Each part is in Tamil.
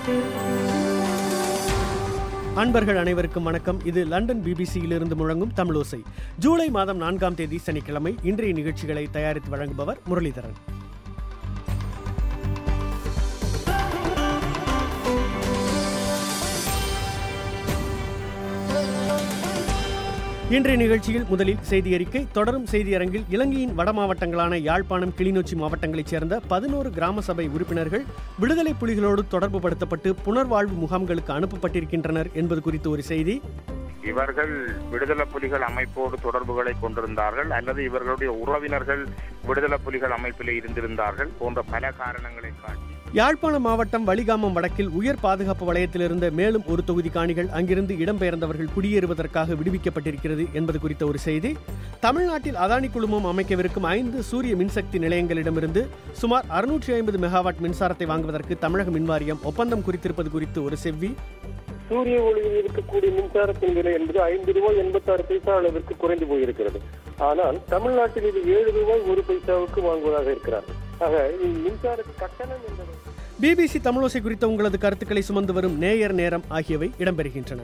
அன்பர்கள் அனைவருக்கும் வணக்கம் இது லண்டன் பிபிசியிலிருந்து முழங்கும் தமிழோசை ஜூலை மாதம் நான்காம் தேதி சனிக்கிழமை இன்றைய நிகழ்ச்சிகளை தயாரித்து வழங்குபவர் முரளிதரன் இன்றைய நிகழ்ச்சியில் முதலில் செய்தி அறிக்கை தொடரும் செய்தியரங்கில் இலங்கையின் வட மாவட்டங்களான யாழ்ப்பாணம் கிளிநொச்சி மாவட்டங்களைச் சேர்ந்த பதினோரு கிராம சபை உறுப்பினர்கள் விடுதலை புலிகளோடு தொடர்பு படுத்தப்பட்டு புனர்வாழ்வு முகாம்களுக்கு அனுப்பப்பட்டிருக்கின்றனர் என்பது குறித்து ஒரு செய்தி இவர்கள் விடுதலை புலிகள் அமைப்போடு தொடர்புகளை கொண்டிருந்தார்கள் அல்லது இவர்களுடைய உறவினர்கள் விடுதலை புலிகள் அமைப்பில் இருந்திருந்தார்கள் போன்ற பல காரணங்களை காட்டி யாழ்ப்பாணம் மாவட்டம் வலிகாமம் வடக்கில் உயர் பாதுகாப்பு வலயத்தில் இருந்த மேலும் ஒரு தொகுதி காணிகள் அங்கிருந்து இடம்பெயர்ந்தவர்கள் குடியேறுவதற்காக விடுவிக்கப்பட்டிருக்கிறது என்பது குறித்த ஒரு செய்தி தமிழ்நாட்டில் அதானி குழுமம் அமைக்கவிருக்கும் ஐந்து சூரிய மின்சக்தி நிலையங்களிடமிருந்து சுமார் அறுநூற்றி ஐம்பது மெகாவாட் மின்சாரத்தை வாங்குவதற்கு தமிழக மின்வாரியம் ஒப்பந்தம் குறித்திருப்பது குறித்து ஒரு செவ்வி சூரிய ஒளியில் இருக்கக்கூடிய மின்சாரத்தின் விலை என்பது ஐந்து ரூபாய் எண்பத்தாறு பைசா அளவிற்கு குறைந்து போயிருக்கிறது ஆனால் தமிழ்நாட்டில் இது ஏழு ரூபாய் ஒரு பைசாவுக்கு வாங்குவதாக இருக்கிறார் ஆக இது மின்சார கட்டணம் என்பது பிபிசி தமிழோசை குறித்த உங்களது கருத்துக்களை சுமந்து வரும் நேயர் நேரம் ஆகியவை இடம்பெறுகின்றன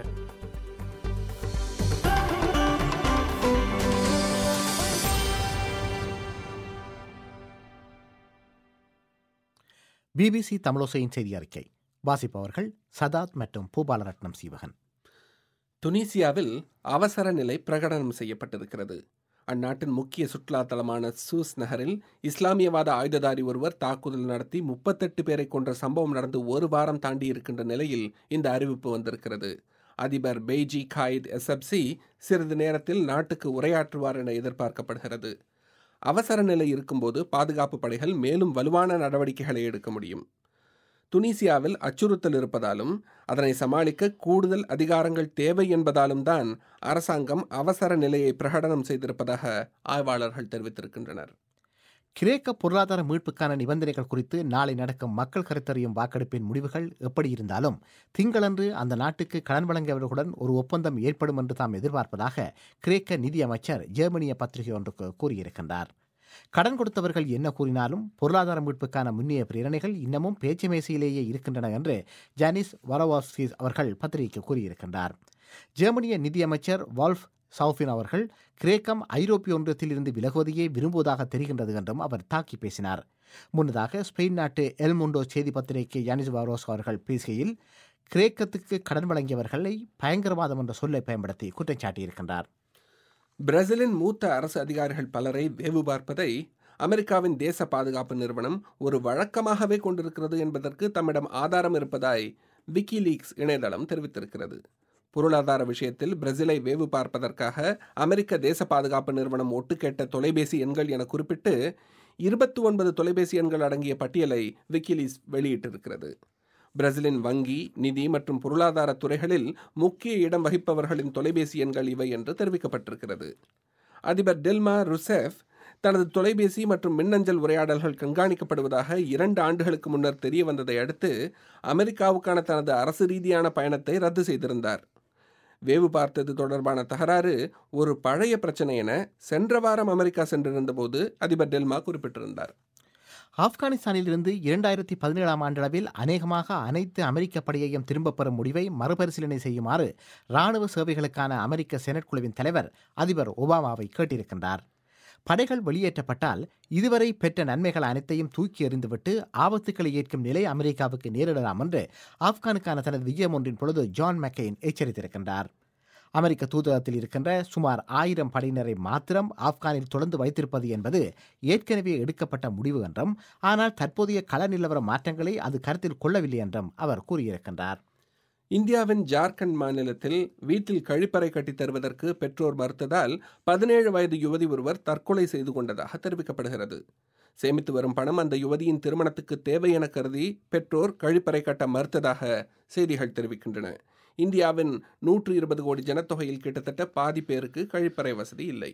பிபிசி தமிழோசையின் செய்தி அறிக்கை வாசிப்பவர்கள் சதாத் மற்றும் பூபாலரட்னம் சீவகன் துனிசியாவில் அவசர நிலை பிரகடனம் செய்யப்பட்டிருக்கிறது அந்நாட்டின் முக்கிய சுற்றுலா தலமான சூஸ் நகரில் இஸ்லாமியவாத ஆயுததாரி ஒருவர் தாக்குதல் நடத்தி முப்பத்தெட்டு பேரை கொன்ற சம்பவம் நடந்து ஒரு வாரம் தாண்டி இருக்கின்ற நிலையில் இந்த அறிவிப்பு வந்திருக்கிறது அதிபர் பெய்ஜி காயித் எஸ்எப்சி சிறிது நேரத்தில் நாட்டுக்கு உரையாற்றுவார் என எதிர்பார்க்கப்படுகிறது அவசர நிலை இருக்கும்போது பாதுகாப்பு படைகள் மேலும் வலுவான நடவடிக்கைகளை எடுக்க முடியும் துனிசியாவில் அச்சுறுத்தல் இருப்பதாலும் அதனை சமாளிக்க கூடுதல் அதிகாரங்கள் தேவை என்பதாலும் தான் அரசாங்கம் அவசர நிலையை பிரகடனம் செய்திருப்பதாக ஆய்வாளர்கள் தெரிவித்திருக்கின்றனர் கிரேக்க பொருளாதார மீட்புக்கான நிபந்தனைகள் குறித்து நாளை நடக்கும் மக்கள் கருத்தறியும் வாக்கெடுப்பின் முடிவுகள் எப்படி இருந்தாலும் திங்களன்று அந்த நாட்டுக்கு கடன் வழங்கியவர்களுடன் ஒரு ஒப்பந்தம் ஏற்படும் என்று தாம் எதிர்பார்ப்பதாக கிரேக்க நிதியமைச்சர் ஜெர்மனிய பத்திரிகை ஒன்றுக்கு கூறியிருக்கின்றார் கடன் கொடுத்தவர்கள் என்ன கூறினாலும் பொருளாதார மீட்புக்கான முன்னிய பிரேரணைகள் இன்னமும் பேச்சு மேசையிலேயே இருக்கின்றன என்று ஜானிஸ் வரவாஸ்கிஸ் அவர்கள் பத்திரிகைக்கு கூறியிருக்கின்றார் ஜெர்மனிய நிதியமைச்சர் வால்ஃப் சவுஃபின் அவர்கள் கிரேக்கம் ஐரோப்பிய ஒன்றியத்தில் இருந்து விலகுவதையே விரும்புவதாக தெரிகின்றது என்றும் அவர் தாக்கி பேசினார் முன்னதாக ஸ்பெயின் நாட்டு எல்முண்டோ செய்தி பத்திரிகை யானிஸ் வாரோஸ் அவர்கள் பேசுகையில் கிரேக்கத்துக்கு கடன் வழங்கியவர்களை பயங்கரவாதம் என்ற சொல்லை பயன்படுத்தி குற்றம் சாட்டியிருக்கின்றார் பிரேசிலின் மூத்த அரசு அதிகாரிகள் பலரை வேவு பார்ப்பதை அமெரிக்காவின் தேச பாதுகாப்பு நிறுவனம் ஒரு வழக்கமாகவே கொண்டிருக்கிறது என்பதற்கு தம்மிடம் ஆதாரம் இருப்பதாய் விக்கிலீக்ஸ் இணையதளம் தெரிவித்திருக்கிறது பொருளாதார விஷயத்தில் பிரேசிலை வேவு பார்ப்பதற்காக அமெரிக்க தேச பாதுகாப்பு நிறுவனம் ஒட்டு கேட்ட தொலைபேசி எண்கள் என குறிப்பிட்டு இருபத்தி ஒன்பது தொலைபேசி எண்கள் அடங்கிய பட்டியலை விக்கிலீஸ் வெளியிட்டிருக்கிறது பிரேசிலின் வங்கி நிதி மற்றும் பொருளாதார துறைகளில் முக்கிய இடம் வகிப்பவர்களின் தொலைபேசி எண்கள் இவை என்று தெரிவிக்கப்பட்டிருக்கிறது அதிபர் டெல்மா ருசெஃப் தனது தொலைபேசி மற்றும் மின்னஞ்சல் உரையாடல்கள் கண்காணிக்கப்படுவதாக இரண்டு ஆண்டுகளுக்கு முன்னர் தெரிய வந்ததை அடுத்து அமெரிக்காவுக்கான தனது அரசு ரீதியான பயணத்தை ரத்து செய்திருந்தார் வேவு பார்த்தது தொடர்பான தகராறு ஒரு பழைய பிரச்சனை என சென்ற வாரம் அமெரிக்கா சென்றிருந்தபோது அதிபர் டெல்மா குறிப்பிட்டிருந்தார் ஆப்கானிஸ்தானில் இருந்து இரண்டாயிரத்தி பதினேழாம் ஆண்டளவில் அநேகமாக அனைத்து அமெரிக்க படையையும் திரும்பப் பெறும் முடிவை மறுபரிசீலனை செய்யுமாறு இராணுவ சேவைகளுக்கான அமெரிக்க செனட் குழுவின் தலைவர் அதிபர் ஒபாமாவை கேட்டிருக்கின்றார் படைகள் வெளியேற்றப்பட்டால் இதுவரை பெற்ற நன்மைகள் அனைத்தையும் தூக்கி எறிந்துவிட்டு ஆபத்துக்களை ஏற்கும் நிலை அமெரிக்காவுக்கு நேரிடலாம் என்று ஆப்கானுக்கான தனது விஜயம் ஒன்றின் பொழுது ஜான் மெக்கெயின் எச்சரித்திருக்கின்றார் அமெரிக்க தூதரகத்தில் இருக்கின்ற சுமார் ஆயிரம் படையினரை மாத்திரம் ஆப்கானில் தொடர்ந்து வைத்திருப்பது என்பது ஏற்கனவே எடுக்கப்பட்ட முடிவு என்றும் ஆனால் தற்போதைய கள நிலவர மாற்றங்களை அது கருத்தில் கொள்ளவில்லை என்றும் அவர் கூறியிருக்கின்றார் இந்தியாவின் ஜார்க்கண்ட் மாநிலத்தில் வீட்டில் கழிப்பறை கட்டித் தருவதற்கு பெற்றோர் மறுத்ததால் பதினேழு வயது யுவதி ஒருவர் தற்கொலை செய்து கொண்டதாக தெரிவிக்கப்படுகிறது சேமித்து வரும் பணம் அந்த யுவதியின் திருமணத்துக்கு தேவை என கருதி பெற்றோர் கழிப்பறை கட்ட மறுத்ததாக செய்திகள் தெரிவிக்கின்றன இந்தியாவின் நூற்று இருபது கோடி ஜனத்தொகையில் கிட்டத்தட்ட பாதி பேருக்கு கழிப்பறை வசதி இல்லை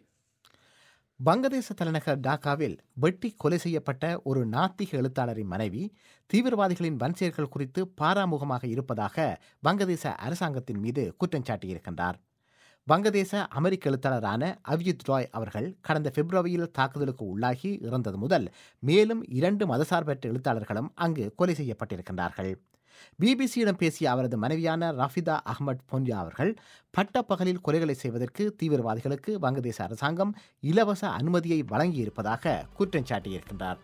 வங்கதேச தலைநகர் டாக்காவில் வெட்டி கொலை செய்யப்பட்ட ஒரு நாத்திக எழுத்தாளரின் மனைவி தீவிரவாதிகளின் வன்செயல்கள் குறித்து பாராமுகமாக இருப்பதாக வங்கதேச அரசாங்கத்தின் மீது குற்றம் சாட்டியிருக்கின்றார் வங்கதேச அமெரிக்க எழுத்தாளரான அவிஜித் ராய் அவர்கள் கடந்த பிப்ரவரியில் தாக்குதலுக்கு உள்ளாகி இறந்தது முதல் மேலும் இரண்டு மதசார்பற்ற எழுத்தாளர்களும் அங்கு கொலை செய்யப்பட்டிருக்கின்றார்கள் பிபிசியிடம் பேசிய அவரது மனைவியான ரஃபிதா அஹ்மத் பொன்யா அவர்கள் பட்டப்பகலில் கொலைகளை செய்வதற்கு தீவிரவாதிகளுக்கு வங்கதேச அரசாங்கம் இலவச அனுமதியை வழங்கியிருப்பதாக குற்றம் சாட்டியிருக்கின்றார்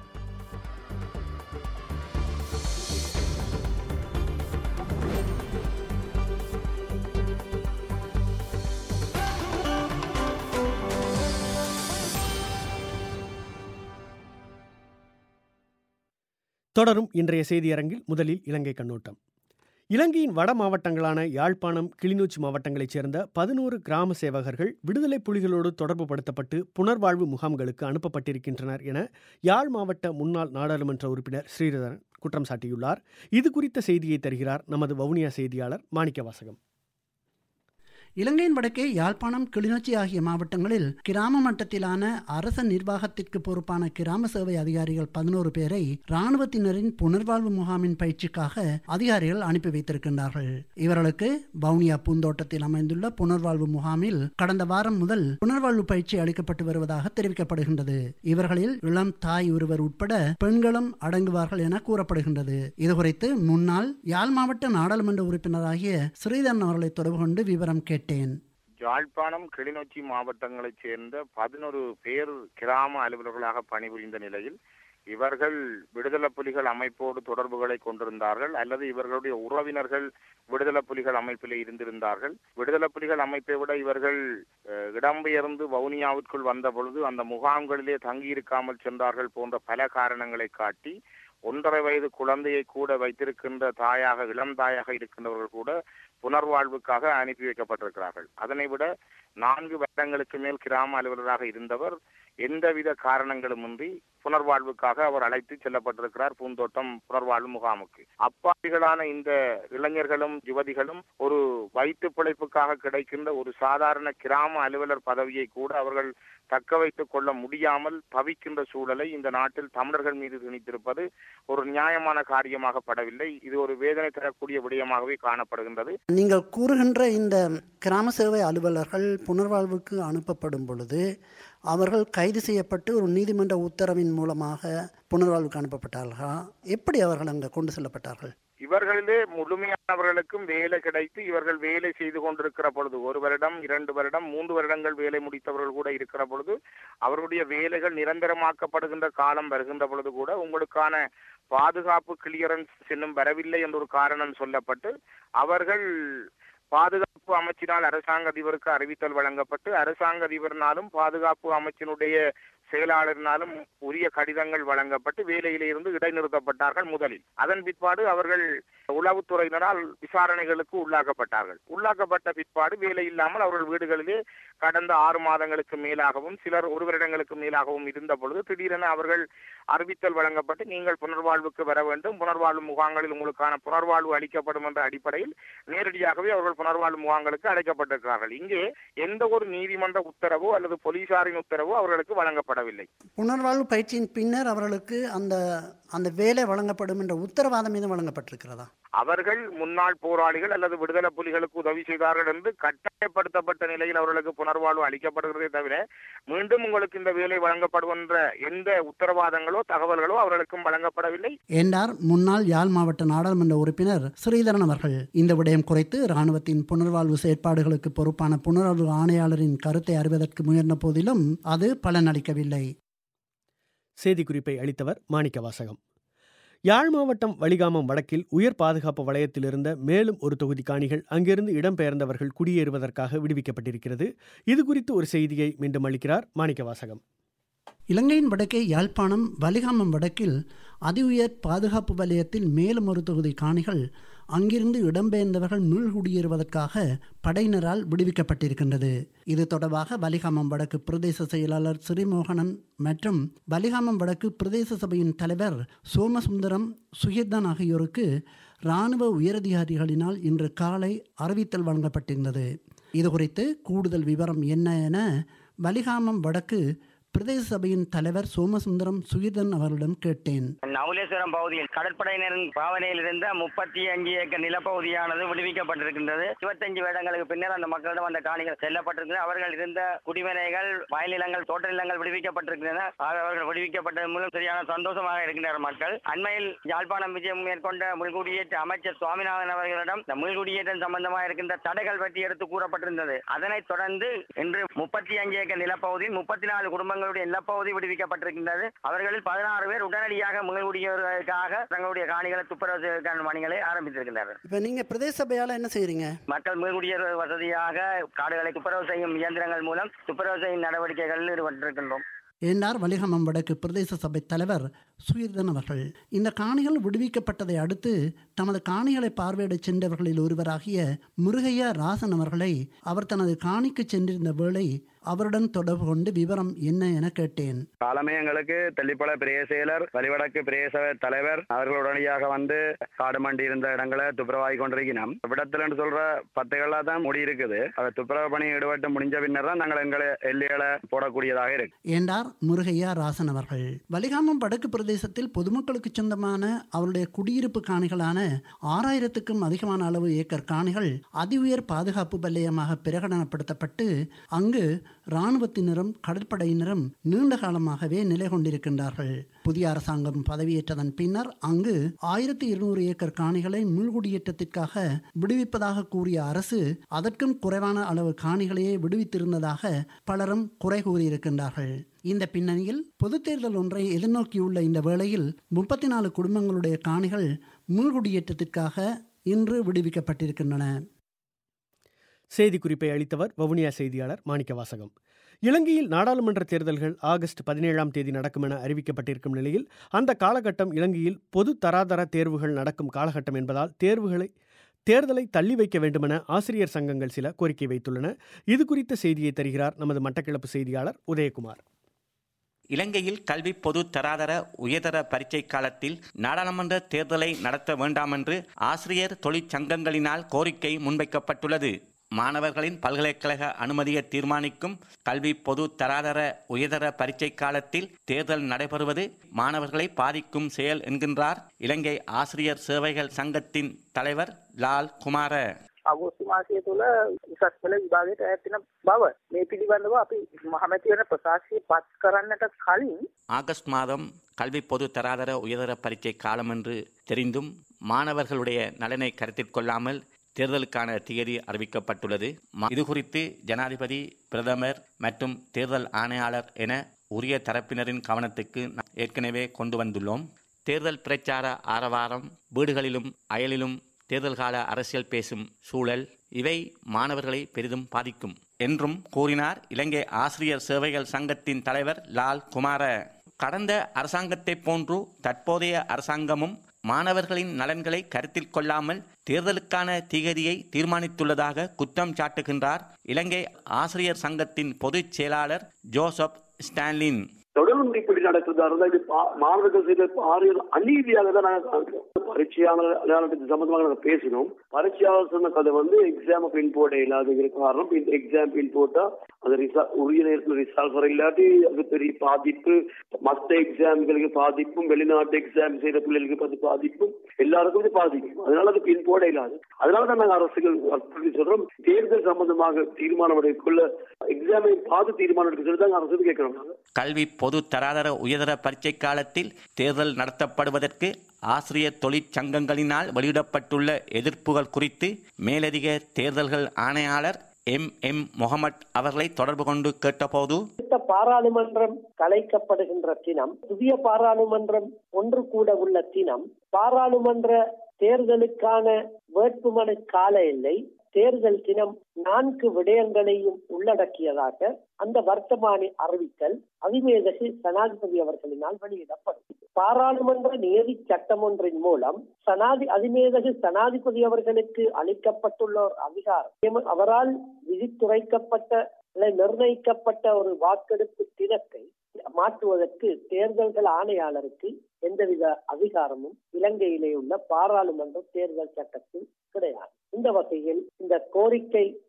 தொடரும் இன்றைய செய்தியரங்கில் முதலில் இலங்கை கண்ணோட்டம் இலங்கையின் வட மாவட்டங்களான யாழ்ப்பாணம் கிளிநொச்சி மாவட்டங்களைச் சேர்ந்த பதினோரு கிராம சேவகர்கள் விடுதலை புலிகளோடு தொடர்பு படுத்தப்பட்டு புனர்வாழ்வு முகாம்களுக்கு அனுப்பப்பட்டிருக்கின்றனர் என யாழ் மாவட்ட முன்னாள் நாடாளுமன்ற உறுப்பினர் ஸ்ரீதரன் குற்றம் சாட்டியுள்ளார் இது குறித்த செய்தியை தருகிறார் நமது வவுனியா செய்தியாளர் மாணிக்கவாசகம் இலங்கையின் வடக்கே யாழ்ப்பாணம் கிளிநொச்சி ஆகிய மாவட்டங்களில் கிராம மட்டத்திலான அரச நிர்வாகத்திற்கு பொறுப்பான கிராம சேவை அதிகாரிகள் பதினோரு பேரை இராணுவத்தினரின் புனர்வாழ்வு முகாமின் பயிற்சிக்காக அதிகாரிகள் அனுப்பி வைத்திருக்கின்றார்கள் இவர்களுக்கு வவுனியா பூந்தோட்டத்தில் அமைந்துள்ள புனர்வாழ்வு முகாமில் கடந்த வாரம் முதல் புனர்வாழ்வு பயிற்சி அளிக்கப்பட்டு வருவதாக தெரிவிக்கப்படுகின்றது இவர்களில் இளம் தாய் ஒருவர் உட்பட பெண்களும் அடங்குவார்கள் என கூறப்படுகின்றது இதுகுறித்து முன்னாள் யாழ் மாவட்ட நாடாளுமன்ற உறுப்பினராகிய ஸ்ரீதரன் அவர்களை தொடர்பு கொண்டு விவரம் கேட்டேன் யாழ்ப்பாணம் கிளிநொச்சி மாவட்டங்களைச் சேர்ந்த பதினொரு பேர் கிராம அலுவலர்களாக பணிபுரிந்த நிலையில் இவர்கள் விடுதலை புலிகள் அமைப்போடு தொடர்புகளை கொண்டிருந்தார்கள் அல்லது இவர்களுடைய உறவினர்கள் விடுதலை புலிகள் அமைப்பில் இருந்திருந்தார்கள் விடுதலை புலிகள் அமைப்பை விட இவர்கள் அஹ், இடம்பெயர்ந்து வவுனியாவிற்குள் வந்த பொழுது அந்த முகாம்களிலே தங்கியிருக்காமல் சென்றார்கள் போன்ற பல காரணங்களை காட்டி ஒன்றரை வயது குழந்தையை கூட வைத்திருக்கின்ற தாயாக இளம் தாயாக இருக்கின்றவர்கள் கூட புனர்வாழ்வுக்காக அனுப்பி வைக்கப்பட்டிருக்கிறார்கள் அதனை விட நான்கு வருடங்களுக்கு மேல் கிராம அலுவலராக இருந்தவர் எந்தவித காரணங்களுமின்றி புனர்வாழ்வுக்காக அவர் அழைத்து செல்லப்பட்டிருக்கிறார் பூந்தோட்டம் புனர்வாழ்வு முகாமுக்கு அப்பாவிகளான இந்த இளைஞர்களும் யுவதிகளும் ஒரு வயிற்று பிழைப்புக்காக கிடைக்கின்ற ஒரு சாதாரண கிராம அலுவலர் பதவியை கூட அவர்கள் தக்க வைத்துக் கொள்ள முடியாமல் தவிக்கின்ற சூழலை இந்த நாட்டில் தமிழர்கள் மீது திணித்திருப்பது ஒரு நியாயமான காரியமாக படவில்லை இது ஒரு வேதனை தரக்கூடிய விடயமாகவே காணப்படுகின்றது நீங்கள் கூறுகின்ற இந்த கிராம சேவை அலுவலர்கள் புனர்வாழ்வுக்கு அனுப்பப்படும் பொழுது அவர்கள் கைது செய்யப்பட்டு ஒரு நீதிமன்ற உத்தரவின் மூலமாக புனர்வாழ்வுக்கு அனுப்பப்பட்டார்களா எப்படி அவர்கள் அங்கே கொண்டு செல்லப்பட்டார்கள் இவர்களிலே முழுமையானவர்களுக்கும் வேலை கிடைத்து இவர்கள் வேலை செய்து கொண்டிருக்கிற பொழுது ஒரு வருடம் இரண்டு வருடம் மூன்று வருடங்கள் வேலை முடித்தவர்கள் கூட இருக்கிற பொழுது அவருடைய வேலைகள் நிரந்தரமாக்கப்படுகின்ற காலம் வருகின்ற பொழுது கூட உங்களுக்கான பாதுகாப்பு கிளியரன்ஸ் இன்னும் வரவில்லை என்ற ஒரு காரணம் சொல்லப்பட்டு அவர்கள் பாதுகாப்பு அமைச்சினால் அரசாங்க அதிபருக்கு அறிவித்தல் வழங்கப்பட்டு அரசாங்க அதிபரினாலும் பாதுகாப்பு அமைச்சினுடைய செயலாளரினாலும் உரிய கடிதங்கள் வழங்கப்பட்டு வேலையிலே இருந்து இடைநிறுத்தப்பட்டார்கள் முதலில் அதன் பிற்பாடு அவர்கள் உளவுத்துறையினரால் விசாரணைகளுக்கு உள்ளாக்கப்பட்டார்கள் உள்ளாக்கப்பட்ட பிற்பாடு வேலை இல்லாமல் அவர்கள் வீடுகளிலே கடந்த ஆறு மாதங்களுக்கு மேலாகவும் சிலர் ஒரு வருடங்களுக்கு மேலாகவும் இருந்த பொழுது திடீரென அவர்கள் அறிவித்தல் வழங்கப்பட்டு நீங்கள் புனர்வாழ்வுக்கு வர வேண்டும் புனர்வாழ்வு முகாம்களில் உங்களுக்கான புனர்வாழ்வு அளிக்கப்படும் என்ற அடிப்படையில் நேரடியாகவே அவர்கள் புனர்வாழ்வு முகாம்களுக்கு அழைக்கப்பட்டிருக்கிறார்கள் இங்கே எந்த ஒரு நீதிமன்ற உத்தரவோ அல்லது போலீசாரின் உத்தரவோ அவர்களுக்கு வழங்கப்படவில்லை புனர்வாழ்வு பயிற்சியின் பின்னர் அவர்களுக்கு அந்த அந்த வேலை வழங்கப்படும் என்ற உத்தரவாதம் மீது வழங்கப்பட்டிருக்கிறதா அவர்கள் முன்னாள் போராளிகள் அல்லது விடுதலை புலிகளுக்கு உதவி செய்தார்கள் என்று கட்டாயப்படுத்தப்பட்ட நிலையில் அவர்களுக்கு புனர்வாழ்வு அளிக்கப்படுகிறதே தவிர மீண்டும் உங்களுக்கு இந்த வேலை வழங்கப்படும் என்ற எந்த உத்தரவாதங்களோ தகவல்களோ அவர்களுக்கும் வழங்கப்படவில்லை என்றார் முன்னாள் யாழ் மாவட்ட நாடாளுமன்ற உறுப்பினர் ஸ்ரீதரன் அவர்கள் இந்த விடயம் குறித்து இராணுவத்தின் புனர்வாழ்வு செயற்பாடுகளுக்கு பொறுப்பான புனர்வாழ்வு ஆணையாளரின் கருத்தை அறிவதற்கு முயன்ற போதிலும் அது பலனளிக்கவில்லை செய்திக்குறிப்பை அளித்தவர் மாணிக்க வாசகம் யாழ் மாவட்டம் வலிகாமம் வடக்கில் உயர் பாதுகாப்பு வலயத்தில் இருந்த மேலும் ஒரு தொகுதி காணிகள் அங்கிருந்து இடம்பெயர்ந்தவர்கள் குடியேறுவதற்காக விடுவிக்கப்பட்டிருக்கிறது இது குறித்து ஒரு செய்தியை மீண்டும் அளிக்கிறார் மாணிக்க வாசகம் இலங்கையின் வடக்கே யாழ்ப்பாணம் வலிகாமம் வடக்கில் அதி உயர் பாதுகாப்பு வலயத்தில் மேலும் ஒரு தொகுதி காணிகள் அங்கிருந்து இடம்பெயர்ந்தவர்கள் மீள்குடியேறுவதற்காக படையினரால் விடுவிக்கப்பட்டிருக்கின்றது இது தொடர்பாக வலிகாமம் வடக்கு பிரதேச செயலாளர் ஸ்ரீமோகனன் மற்றும் வலிகாமம் வடக்கு பிரதேச சபையின் தலைவர் சோமசுந்தரம் சுகிர்தான் ஆகியோருக்கு இராணுவ உயரதிகாரிகளினால் இன்று காலை அறிவித்தல் வழங்கப்பட்டிருந்தது இது குறித்து கூடுதல் விவரம் என்ன என வலிகாமம் வடக்கு பிரதேச சபையின் தலைவர் சோமசுந்தரம் சுகிர்தன் அவர்களிடம் கேட்டேன் நவுலேஸ்வரம் பகுதியில் கடற்படையினரின் பாவனையில் இருந்த முப்பத்தி அஞ்சு ஏக்கர் நிலப்பகுதியானது விடுவிக்கப்பட்டிருக்கின்றது இருபத்தஞ்சு வருடங்களுக்கு பின்னர் அந்த மக்களிடம் அந்த காணிகள் செல்லப்பட்டிருக்கிறது அவர்கள் இருந்த குடிமனைகள் வயல் நிலங்கள் தோட்ட நிலங்கள் விடுவிக்கப்பட்டிருக்கின்றன அவர்கள் விடுவிக்கப்பட்டதன் மூலம் சரியான சந்தோஷமாக இருக்கின்றனர் மக்கள் அண்மையில் யாழ்ப்பாணம் விஜயம் மேற்கொண்ட முன்குடியேற்ற அமைச்சர் சுவாமிநாதன் அவர்களிடம் இந்த முன்குடியேற்றம் சம்பந்தமாக இருக்கின்ற தடைகள் பற்றி எடுத்து கூறப்பட்டிருந்தது அதனைத் தொடர்ந்து இன்று முப்பத்தி அஞ்சு ஏக்கர் நிலப்பகுதியில் முப்பத்தி நாலு குடும்பங்களுடைய நிலப்பகுதி விடுவிக்கப்பட்டிருக்கின்றது அவர்களில் பதினாறு பேர் உடனடியாக முன்குடியேறுவதற்காக தங்களுடைய காணிகளை துப்புரவு செய்வதற்கான பணிகளை ஆரம்பித்திருக்கின்றனர் இப்போ நீங்கள் பிரதேச சபையால் என்ன செய்கிறீங்க மக்கள் மீள்குடியேறுவது வசதியாக காடுகளை துப்புரவு செய்யும் இயந்திரங்கள் மூலம் துப்புரவு செய்யும் நடவடிக்கைகளில் ஈடுபட்டிருக்கின்றோம் என்றார் வலிகமம் வடக்கு பிரதேச சபை தலைவர் சுயர்தன் அவர்கள் இந்த காணிகள் விடுவிக்கப்பட்டதை அடுத்து தமது காணிகளை பார்வையிடச் சென்றவர்களில் ஒருவராகிய முருகையா ராசன் அவர்களை அவர் தனது காணிக்கு சென்றிருந்த வேளை அவருடன் தொடர்பு கொண்டு விவரம் என்ன என கேட்டேன் காலமே எங்களுக்கு தெல்லிப்பள பிரிய செயலர் வலிவடக்கு பிரேச தலைவர் அவர்கள் உடனடியாக வந்து காடு மண்டி இருந்த இடங்களை துப்புரவாகி கொண்டிருக்கிறோம் விடத்துல சொல்ற பத்துகளா தான் முடி இருக்குது அதை துப்புரவு பணி ஈடுபட்டு முடிஞ்ச பின்னர் தான் நாங்கள் எங்களை எல்லைகளை போடக்கூடியதாக இருக்கு என்றார் முருகையா ராசன் அவர்கள் வலிகாமம் வடக்கு பிரதேசத்தில் பொதுமக்களுக்கு சொந்தமான அவருடைய குடியிருப்பு காணிகளான ஆறாயிரத்துக்கும் அதிகமான அளவு ஏக்கர் காணிகள் அதி உயர் பாதுகாப்பு பல்லையமாக பிரகடனப்படுத்தப்பட்டு அங்கு இராணுவத்தினரும் கடற்படையினரும் நீண்ட காலமாகவே நிலை கொண்டிருக்கின்றார்கள் புதிய அரசாங்கம் பதவியேற்றதன் பின்னர் அங்கு ஆயிரத்தி இருநூறு ஏக்கர் காணிகளை மீள்குடியேற்றத்திற்காக விடுவிப்பதாக கூறிய அரசு அதற்கும் குறைவான அளவு காணிகளையே விடுவித்திருந்ததாக பலரும் குறை கூறியிருக்கின்றார்கள் இந்த பின்னணியில் பொதுத் தேர்தல் ஒன்றை எதிர்நோக்கியுள்ள இந்த வேளையில் முப்பத்தி நாலு குடும்பங்களுடைய காணிகள் மீள்குடியேற்றத்திற்காக இன்று விடுவிக்கப்பட்டிருக்கின்றன செய்திக்குறிப்பை அளித்தவர் வவுனியா செய்தியாளர் மாணிக்க வாசகம் இலங்கையில் நாடாளுமன்ற தேர்தல்கள் ஆகஸ்ட் பதினேழாம் தேதி நடக்கும் என அறிவிக்கப்பட்டிருக்கும் நிலையில் அந்த காலகட்டம் இலங்கையில் பொது தராதர தேர்வுகள் நடக்கும் காலகட்டம் என்பதால் தேர்வுகளை தேர்தலை தள்ளி வைக்க வேண்டுமென ஆசிரியர் சங்கங்கள் சில கோரிக்கை வைத்துள்ளன இது குறித்த செய்தியை தருகிறார் நமது மட்டக்கிழப்பு செய்தியாளர் உதயகுமார் இலங்கையில் கல்வி பொது தராதர உயர்தர பரீட்சை காலத்தில் நாடாளுமன்ற தேர்தலை நடத்த வேண்டாம் என்று ஆசிரியர் தொழிற்சங்கங்களினால் கோரிக்கை முன்வைக்கப்பட்டுள்ளது மாணவர்களின் பல்கலைக்கழக அனுமதியை தீர்மானிக்கும் கல்வி பொது தராதர உயர்தர பரீட்சை காலத்தில் தேர்தல் நடைபெறுவது மாணவர்களை பாதிக்கும் செயல் என்கின்றார் இலங்கை ஆசிரியர் சேவைகள் சங்கத்தின் தலைவர் லால் குமார අගෝස්තු මාසය තුළ උසස් පෙළ විභාගයට ඇතින බව මේ පිළිබඳව අපි මහමැති වන ප්‍රකාශය පත් කරන්නට කලින් ஆகஸ்ட் மாதம் கல்வி பொது தராதர உயர்தர பரீட்சை காலம் என்று தெரிந்தும் மாணவர்களுடைய நலனை கருத்தில் கொள்ளாமல் தேர்தலுக்கான தேதி அறிவிக்கப்பட்டுள்ளது இது குறித்து ஜனாதிபதி பிரதமர் மற்றும் தேர்தல் ஆணையாளர் என உரிய தரப்பினரின் கவனத்துக்கு ஏற்கனவே கொண்டு வந்துள்ளோம் தேர்தல் பிரச்சார ஆரவாரம் வீடுகளிலும் அயலிலும் தேர்தல் கால அரசியல் பேசும் சூழல் இவை மாணவர்களை பெரிதும் பாதிக்கும் என்றும் கூறினார் இலங்கை ஆசிரியர் சேவைகள் சங்கத்தின் தலைவர் லால் குமார கடந்த அரசாங்கத்தை போன்று தற்போதைய அரசாங்கமும் மாணவர்களின் நலன்களை கருத்தில் கொள்ளாமல் தேர்தலுக்கான திகதியை தீர்மானித்துள்ளதாக குற்றம் சாட்டுகின்றார் இலங்கை ஆசிரியர் சங்கத்தின் பொதுச் செயலாளர் ஜோசப் ஸ்டான்லின் தொடர்ந்து இப்படி நடக்கிறதா இருந்தா இது மாணவர்கள் செய்த ஆரியர் அநீதியாக தான் நாங்கள் காண்கிறோம் பரீட்சையாளர்களுக்கு சம்பந்தமாக நாங்கள் பேசினோம் பரீட்சையாளர் சொன்ன கதை வந்து எக்ஸாம் பின் போட இல்லாதங்கிற காரணம் எக்ஸாம் பின் போட்டா அது ரிசல்ட் உரிய நேரத்தில் ரிசல்ட் வர இல்லாட்டி அது பெரிய பாதிப்பு மற்ற எக்ஸாம்களுக்கு பாதிப்பும் வெளிநாட்டு எக்ஸாம் செய்யற பிள்ளைகளுக்கு அது பாதிப்பும் எல்லாருக்கும் இது பாதிக்கும் அதனால அது பின் போட இல்லாது அதனால தான் நாங்கள் அரசுகள் வற்புறுத்தி சொல்றோம் தேர்தல் சம்பந்தமாக தீர்மானம் எடுக்கக்குள்ள எக்ஸாமை பார்த்து தீர்மானம் எடுக்க சொல்லி தான் அரசு கேட்கிறோம் நாங்கள் கல்வி பொது தராதர உயர்தர பரீட்சை காலத்தில் தேர்தல் நடத்தப்படுவதற்கு ஆசிரியர் தொழிற்சங்கங்களினால் வெளியிடப்பட்டுள்ள எதிர்ப்புகள் குறித்து மேலதிக தேர்தல்கள் ஆணையாளர் எம் எம் முகமட் அவர்களை தொடர்பு கொண்டு கேட்டபோது பாராளுமன்றம் கலைக்கப்படுகின்ற தினம் புதிய பாராளுமன்றம் ஒன்று கூட உள்ள தினம் பாராளுமன்ற தேர்தலுக்கான வேட்புமனு கால எல்லை தேர்தல் தினம் நான்கு விடயங்களையும் உள்ளடக்கியதாக அந்த வர்த்தமானி அறிவித்தல் அதிமேதகு ஜனாதிபதி அவர்களினால் வெளியிடப்படும் பாராளுமன்ற நியதி சட்டம் ஒன்றின் மூலம் சனாதி அதிமேதகு ஜனாதிபதி அவர்களுக்கு அளிக்கப்பட்டுள்ள அதிகாரம் அவரால் விதித்துரைக்கப்பட்ட நிர்ணயிக்கப்பட்ட ஒரு வாக்கெடுப்பு தினத்தை மாற்றுவதற்கு தேர்தல்கள் ஆணையாளருக்கு எந்தவித அதிகாரமும் இலங்கையிலே உள்ள பாராளுமன்ற தேர்தல் சட்டத்தில் கிடையாது இந்த வகையில் இந்த கோரிக்கை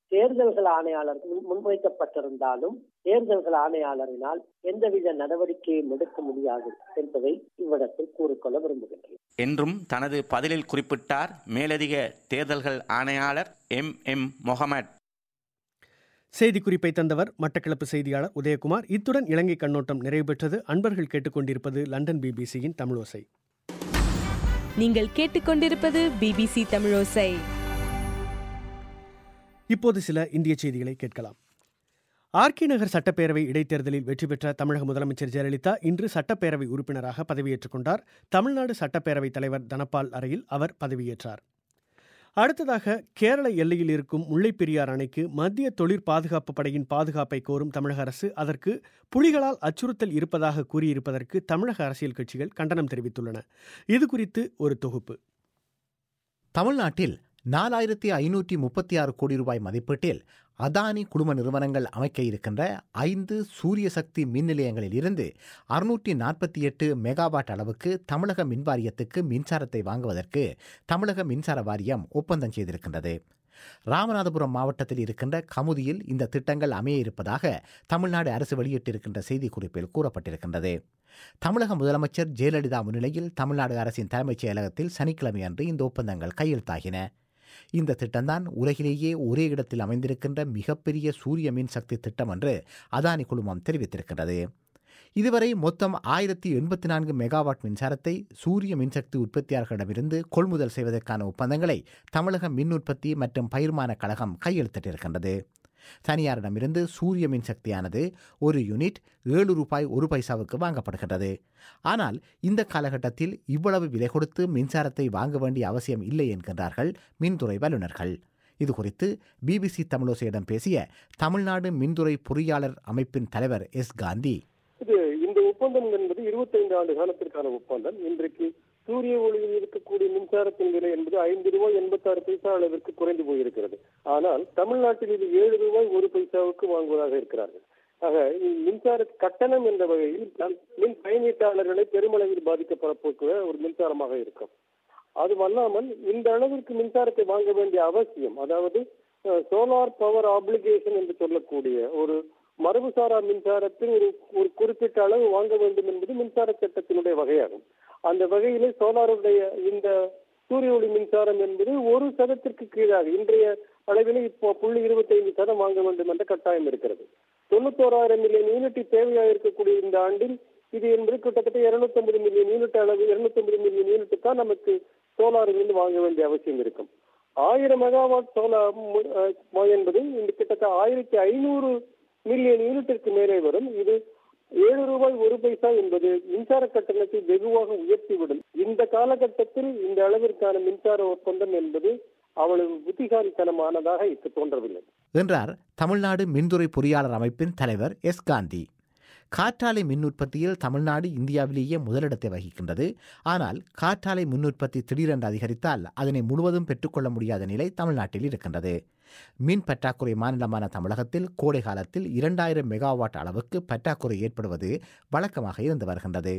தேர்தல்கள் ஆணையாளர் முன்- முன்வைக்கப்பட்டிருந்தாலும் தேர்தல்கள் ஆணையாளரினால் எந்தவித நடவடிக்கையும் எடுக்க முடியாது என்பதை இவ்விடத்தில் கூறிக்கொள்ள விரும்புகின்றேன் என்றும் தனது பதிலில் குறிப்பிட்டார் மேலதிக தேர்தல்கள் ஆணையாளர் எம் எம் மொஹமட் செய்திக்குறிப்பை தந்தவர் மட்டக்களப்பு செய்தியாளர் உதயகுமார் இத்துடன் இலங்கை கண்ணோட்டம் நிறைவு பெற்றது அன்பர்கள் கேட்டுக்கொண்டிருப்பது லண்டன் பிபிசியின் தமிழோசை நீங்கள் கேட்டுக்கொண்டிருப்பது பிபிசி தமிழோசை இப்போது சில இந்திய செய்திகளை கேட்கலாம் ஆர்கே நகர் சட்டப்பேரவை இடைத்தேர்தலில் வெற்றி பெற்ற தமிழக முதலமைச்சர் ஜெயலலிதா இன்று சட்டப்பேரவை உறுப்பினராக பதவியேற்றுக் கொண்டார் தமிழ்நாடு சட்டப்பேரவைத் தலைவர் தனபால் அறையில் அவர் பதவியேற்றார் அடுத்ததாக கேரள எல்லையில் இருக்கும் முல்லைப்பெரியார் அணைக்கு மத்திய தொழிற் பாதுகாப்பு படையின் பாதுகாப்பை கோரும் தமிழக அரசு அதற்கு புலிகளால் அச்சுறுத்தல் இருப்பதாக கூறியிருப்பதற்கு தமிழக அரசியல் கட்சிகள் கண்டனம் தெரிவித்துள்ளன இது குறித்து ஒரு தொகுப்பு தமிழ்நாட்டில் நாலாயிரத்தி ஐநூற்றி முப்பத்தி ஆறு கோடி ரூபாய் மதிப்பீட்டில் அதானி குழும நிறுவனங்கள் அமைக்க இருக்கின்ற ஐந்து சூரிய சக்தி மின் நிலையங்களில் இருந்து அறுநூற்றி நாற்பத்தி எட்டு மெகாவாட் அளவுக்கு தமிழக மின் வாரியத்துக்கு மின்சாரத்தை வாங்குவதற்கு தமிழக மின்சார வாரியம் ஒப்பந்தம் செய்திருக்கின்றது ராமநாதபுரம் மாவட்டத்தில் இருக்கின்ற கமுதியில் இந்த திட்டங்கள் அமைய இருப்பதாக தமிழ்நாடு அரசு வெளியிட்டிருக்கின்ற செய்திக்குறிப்பில் கூறப்பட்டிருக்கின்றது தமிழக முதலமைச்சர் ஜெயலலிதா முன்னிலையில் தமிழ்நாடு அரசின் தலைமைச் செயலகத்தில் சனிக்கிழமை அன்று இந்த ஒப்பந்தங்கள் கையெழுத்தாகின இந்த திட்டம்தான் உலகிலேயே ஒரே இடத்தில் அமைந்திருக்கின்ற மிகப்பெரிய சூரிய மின்சக்தி திட்டம் என்று அதானி குழுமம் தெரிவித்திருக்கிறது இதுவரை மொத்தம் ஆயிரத்தி எண்பத்தி நான்கு மெகாவாட் மின்சாரத்தை சூரிய மின்சக்தி உற்பத்தியாளர்களிடமிருந்து கொள்முதல் செய்வதற்கான ஒப்பந்தங்களை தமிழக மின் உற்பத்தி மற்றும் பயிர்மான கழகம் கையெழுத்திட்டிருக்கின்றது தனியாரிடமிருந்து சூரிய மின்சக்தியானது ஒரு யூனிட் ஏழு ரூபாய் ஒரு பைசாவுக்கு வாங்கப்படுகின்றது ஆனால் இந்த காலகட்டத்தில் இவ்வளவு விலை கொடுத்து மின்சாரத்தை வாங்க வேண்டிய அவசியம் இல்லை என்கின்றார்கள் மின்துறை வல்லுநர்கள் இது குறித்து பிபிசி தமிழோசையிடம் பேசிய தமிழ்நாடு மின்துறை பொறியாளர் அமைப்பின் தலைவர் எஸ் காந்தி இது இந்த ஒப்பந்தம் என்பது 25 ஆண்டு காலத்திற்கான ஒப்பந்தம் இன்றைக்கு சூரிய ஒளியில் இருக்கக்கூடிய மின்சாரத்தின் விலை என்பது ஐந்து ரூபாய் எண்பத்தாறு பைசா அளவிற்கு குறைந்து போயிருக்கிறது ஆனால் தமிழ்நாட்டில் இது ஏழு ரூபாய் ஒரு பைசாவுக்கு வாங்குவதாக இருக்கிறார்கள் ஆக இ- மின்சார கட்டணம் என்ற வகையில் நம் மின் பயனீட்டாளர்களை பெருமளவில் பாதிக்கப்பட போக்குற ஒரு மின்சாரமாக இருக்கும் அதுவல்லாமல் இந்த அளவிற்கு மின்சாரத்தை வாங்க வேண்டிய அவசியம் அதாவது சோலார் பவர் ஆப்ளிகேஷன் என்று சொல்லக்கூடிய ஒரு மரபுசாரா மின்சாரத்தில் ஒரு ஒரு குறிப்பிட்ட அளவு வாங்க வேண்டும் என்பது மின்சார சட்டத்தினுடைய வகையாகும் அந்த வகையிலே சோலாருடைய இந்த சூரிய ஒளி மின்சாரம் என்பது ஒரு சதத்திற்கு கீழாக இன்றைய அளவிலே இப்போ புள்ளி இருபத்தைந்து சதம் வாங்க வேண்டும் என்ற கட்டாயம் இருக்கிறது தொண்ணூத்தோராயிரம் மில்லியன் யூனிட் தேவையாக இருக்கக்கூடிய இந்த ஆண்டில் இது என்பது கிட்டத்தட்ட இருநூத்தி ஐம்பது மில்லியன் யூனிட் அளவு இருநூத்தி ஐம்பது மில்லியன் யூனிட் தான் நமக்கு சோலாரிலிருந்து வாங்க வேண்டிய அவசியம் இருக்கும் ஆயிரம் மெகாவாட் சோலார் என்பது இந்த கிட்டத்தட்ட ஆயிரத்தி ஐநூறு மில்லியன் யூனிட்டிற்கு மேலே வரும் இது ஏழு ரூபாய் ஒரு பைசா என்பது மின்சார கட்டணத்தை வெகுவாக உயர்த்திவிடும் இந்த காலகட்டத்தில் இந்த அளவிற்கான மின்சார ஒப்பந்தம் என்பது அவ்வளவு புத்திசாலித்தனமானதாக இப்ப தோன்றவில்லை என்றார் தமிழ்நாடு மின்துறை பொறியாளர் அமைப்பின் தலைவர் எஸ் காந்தி காற்றாலை மின் உற்பத்தியில் தமிழ்நாடு இந்தியாவிலேயே முதலிடத்தை வகிக்கின்றது ஆனால் காற்றாலை மின் உற்பத்தி திடீரென்று அதிகரித்தால் அதனை முழுவதும் பெற்றுக்கொள்ள முடியாத நிலை தமிழ்நாட்டில் இருக்கின்றது மின் பற்றாக்குறை மாநிலமான தமிழகத்தில் கோடை காலத்தில் இரண்டாயிரம் மெகாவாட் அளவுக்கு பற்றாக்குறை ஏற்படுவது வழக்கமாக இருந்து வருகின்றது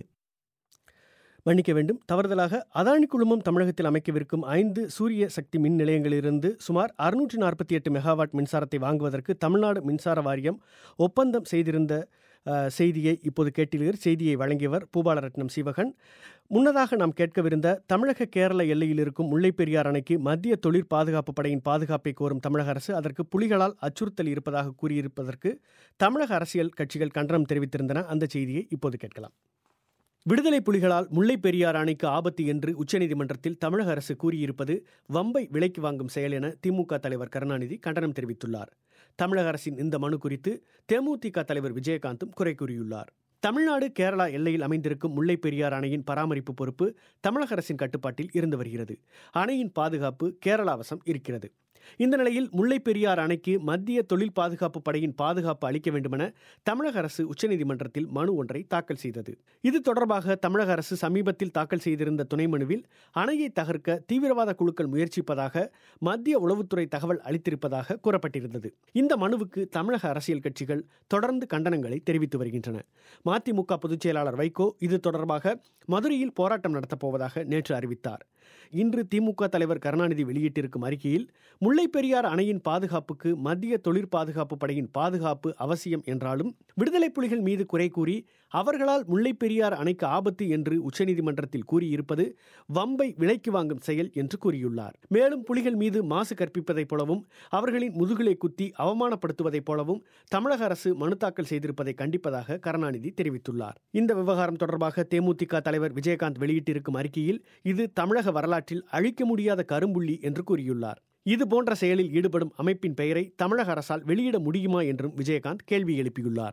மன்னிக்க வேண்டும் தவறுதலாக அதானி குழுமம் தமிழகத்தில் அமைக்கவிருக்கும் ஐந்து சூரிய சக்தி மின் நிலையங்களிலிருந்து சுமார் அறுநூற்றி நாற்பத்தி எட்டு மெகாவாட் மின்சாரத்தை வாங்குவதற்கு தமிழ்நாடு மின்சார வாரியம் ஒப்பந்தம் செய்திருந்த அஹ், செய்தியை இப்போது கேட்டீர்கள் செய்தியை வழங்கியவர் பூபாலரட்னம் சீவகன் முன்னதாக நாம் கேட்கவிருந்த தமிழக கேரள எல்லையில் இருக்கும் முல்லைப்பெரியார் அணைக்கு மத்திய தொழிற் பாதுகாப்பு படையின் பாதுகாப்பை கோரும் தமிழக அரசு அதற்கு புலிகளால் அச்சுறுத்தல் இருப்பதாக கூறியிருப்பதற்கு தமிழக அரசியல் கட்சிகள் கண்டனம் தெரிவித்திருந்தன அந்த செய்தியை இப்போது கேட்கலாம் விடுதலை புலிகளால் முல்லை பெரியார் அணைக்கு ஆபத்து என்று உச்சநீதிமன்றத்தில் தமிழக அரசு கூறியிருப்பது வம்பை விலைக்கு வாங்கும் செயல் என திமுக தலைவர் கருணாநிதி கண்டனம் தெரிவித்துள்ளார் தமிழக அரசின் இந்த மனு குறித்து தேமுதிக தலைவர் விஜயகாந்தும் குறை கூறியுள்ளார் தமிழ்நாடு கேரளா எல்லையில் அமைந்திருக்கும் முல்லை பெரியார் அணையின் பராமரிப்பு பொறுப்பு தமிழக அரசின் கட்டுப்பாட்டில் இருந்து வருகிறது அணையின் பாதுகாப்பு கேரளா வசம் இருக்கிறது இந்த நிலையில் முல்லை பெரியார் அணைக்கு மத்திய தொழில் பாதுகாப்பு படையின் பாதுகாப்பு அளிக்க வேண்டுமென தமிழக அரசு உச்சநீதிமன்றத்தில் மனு ஒன்றை தாக்கல் செய்தது இது தொடர்பாக தமிழக அரசு சமீபத்தில் தாக்கல் செய்திருந்த துணை மனுவில் அணையை தகர்க்க தீவிரவாத குழுக்கள் முயற்சிப்பதாக மத்திய உளவுத்துறை தகவல் அளித்திருப்பதாக கூறப்பட்டிருந்தது இந்த மனுவுக்கு தமிழக அரசியல் கட்சிகள் தொடர்ந்து கண்டனங்களை தெரிவித்து வருகின்றன மதிமுக பொதுச் செயலாளர் வைகோ இது தொடர்பாக மதுரையில் போராட்டம் நடத்தப் போவதாக நேற்று அறிவித்தார் இன்று திமுக தலைவர் கருணாநிதி வெளியிட்டிருக்கும் அறிக்கையில் முல்லைப் பெரியார் அணையின் பாதுகாப்புக்கு மத்திய தொழிற் பாதுகாப்பு படையின் பாதுகாப்பு அவசியம் என்றாலும் விடுதலை புலிகள் மீது குறை கூறி அவர்களால் முல்லைப் பெரியார் அணைக்கு ஆபத்து என்று உச்சநீதிமன்றத்தில் கூறியிருப்பது வம்பை விலைக்கு வாங்கும் செயல் என்று கூறியுள்ளார் மேலும் புலிகள் மீது மாசு கற்பிப்பதைப் போலவும் அவர்களின் முதுகுலை குத்தி அவமானப்படுத்துவதைப் போலவும் தமிழக அரசு மனு தாக்கல் செய்திருப்பதை கண்டிப்பதாக கருணாநிதி தெரிவித்துள்ளார் இந்த விவகாரம் தொடர்பாக தேமுதிக தலைவர் விஜயகாந்த் வெளியிட்டிருக்கும் அறிக்கையில் இது தமிழக வரலாற்றில் அழிக்க முடியாத கரும்புள்ளி என்று கூறியுள்ளார் இது போன்ற செயலில் ஈடுபடும் அமைப்பின் பெயரை தமிழக அரசால் வெளியிட முடியுமா என்றும் விஜயகாந்த் கேள்வி எழுப்பியுள்ளார்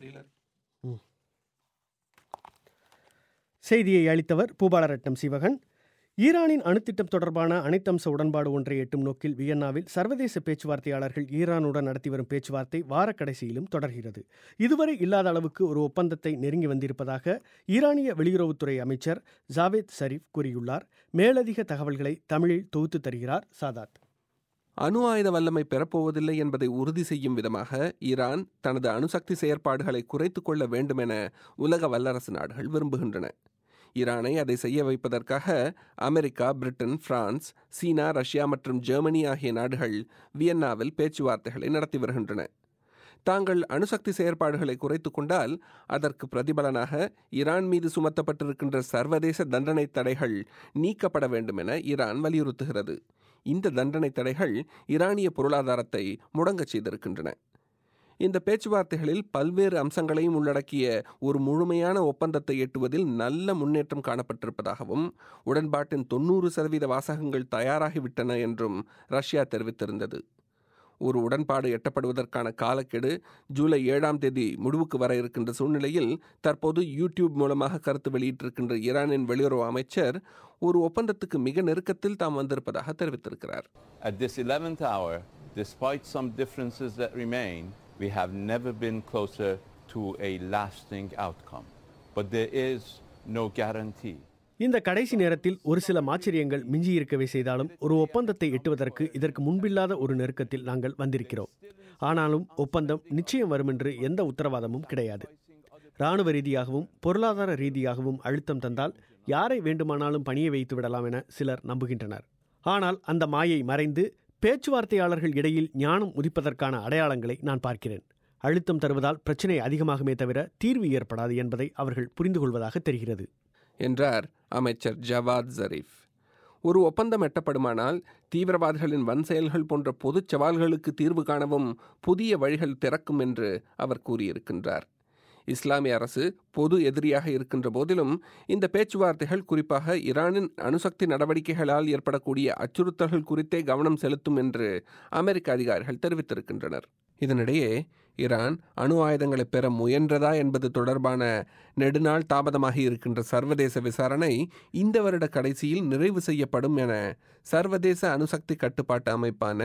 செய்தியை அளித்தவர் பூபாலரட்னம் சிவகன் ஈரானின் அணுத்திட்டம் தொடர்பான அனைத்தம்ச உடன்பாடு ஒன்றை எட்டும் நோக்கில் வியன்னாவில் சர்வதேச பேச்சுவார்த்தையாளர்கள் ஈரானுடன் நடத்தி வரும் பேச்சுவார்த்தை வாரக்கடைசியிலும் தொடர்கிறது இதுவரை இல்லாத அளவுக்கு ஒரு ஒப்பந்தத்தை நெருங்கி வந்திருப்பதாக ஈரானிய வெளியுறவுத்துறை அமைச்சர் ஜாவேத் ஷரீப் கூறியுள்ளார் மேலதிக தகவல்களை தமிழில் தொகுத்து தருகிறார் சாதாத் அணு ஆயுத வல்லமை பெறப்போவதில்லை என்பதை உறுதி செய்யும் விதமாக ஈரான் தனது அணுசக்தி செயற்பாடுகளை குறைத்துக் கொள்ள வேண்டுமென உலக வல்லரசு நாடுகள் விரும்புகின்றன ஈரானை அதை செய்ய வைப்பதற்காக America Britain France China Russia மற்றும் ஜெர்மனி ஆகிய நாடுகள் வியன்னாவில் பேச்சுவார்த்தைகளை நடத்தி வருகின்றன தாங்கள் அணுசக்தி செயற்பாடுகளை குறைத்து கொண்டால் அதற்கு பிரதிபலனாக ஈரான் மீது சுமத்தப்பட்டிருக்கின்ற சர்வதேச தண்டனை தடைகள் நீக்கப்பட வேண்டும் என ஈரான் வலியுறுத்துகிறது இந்த தண்டனை தடைகள் ஈரானிய பொருளாதாரத்தை முடங்கச் செய்திருக்கின்றன இந்த பேச்சுவார்த்தைகளில் பல்வேறு அம்சங்களையும் உள்ளடக்கிய ஒரு முழுமையான ஒப்பந்தத்தை எட்டுவதில் நல்ல முன்னேற்றம் காணப்பட்டிருப்பதாகவும் உடன்பாட்டின் தொண்ணூறு சதவீத வாசகங்கள் தயாராகிவிட்டன என்றும் ரஷ்யா தெரிவித்திருந்தது ஒரு உடன்பாடு எட்டப்படுவதற்கான காலக்கெடு ஜூலை ஏழாம் தேதி முடிவுக்கு வர இருக்கின்ற சூழ்நிலையில் தற்போது யூடியூப் மூலமாக கருத்து வெளியிட்டிருக்கின்ற ஈரானின் வெளியுறவு அமைச்சர் ஒரு ஒப்பந்தத்துக்கு மிக நெருக்கத்தில் தாம் வந்திருப்பதாக தெரிவித்திருக்கிறார் At this 11th hour, despite some differences that remain, we have never been closer to a lasting outcome. But there is no guarantee. இந்த கடைசி நேரத்தில் ஒரு சில மாச்சரியங்கள் மிஞ்சியிருக்கவே செய்தாலும் ஒரு ஒப்பந்தத்தை எட்டுவதற்கு இதற்கு முன்பில்லாத ஒரு நெருக்கத்தில் நாங்கள் வந்திருக்கிறோம் ஆனாலும் ஒப்பந்தம் நிச்சயம் வரும் என்று எந்த உத்தரவாதமும் கிடையாது இராணுவ ரீதியாகவும் பொருளாதார ரீதியாகவும் அழுத்தம் தந்தால் யாரை வேண்டுமானாலும் பணிய வைத்து விடலாம் என சிலர் நம்புகின்றனர் ஆனால் அந்த மாயை மறைந்து பேச்சுவார்த்தையாளர்கள் இடையில் ஞானம் உதிப்பதற்கான அடையாளங்களை நான் பார்க்கிறேன் அழுத்தம் தருவதால் பிரச்சனை அதிகமாகுமே தவிர தீர்வு ஏற்படாது என்பதை அவர்கள் புரிந்து கொள்வதாக தெரிகிறது என்றார் அமைச்சர் ஜவாத் ஜரீஃப் ஒரு ஒப்பந்தம் எட்டப்படுமானால் தீவிரவாதிகளின் வன் செயல்கள் போன்ற பொதுச் சவால்களுக்கு தீர்வு காணவும் புதிய வழிகள் திறக்கும் என்று அவர் கூறியிருக்கின்றார் இஸ்லாமிய அரசு பொது எதிரியாக இருக்கின்ற போதிலும் இந்த பேச்சுவார்த்தைகள் குறிப்பாக ஈரானின் அணுசக்தி நடவடிக்கைகளால் ஏற்படக்கூடிய அச்சுறுத்தல்கள் குறித்தே கவனம் செலுத்தும் என்று அமெரிக்க அதிகாரிகள் தெரிவித்திருக்கின்றனர் இதனிடையே ஈரான் அணு ஆயுதங்களை பெற முயன்றதா என்பது தொடர்பான நெடுநாள் தாமதமாகி இருக்கின்ற சர்வதேச விசாரணை இந்த வருட கடைசியில் நிறைவு செய்யப்படும் என சர்வதேச அணுசக்தி கட்டுப்பாட்டு அமைப்பான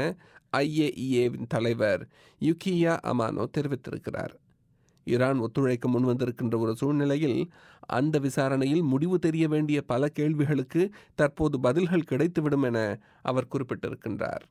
ஐஏஇஏவின் தலைவர் யுகியா அமானோ தெரிவித்திருக்கிறார் ஈரான் ஒத்துழைக்க முன்வந்திருக்கின்ற ஒரு சூழ்நிலையில் அந்த விசாரணையில் முடிவு தெரிய வேண்டிய பல கேள்விகளுக்கு தற்போது பதில்கள் கிடைத்துவிடும் என அவர் குறிப்பிட்டிருக்கின்றார்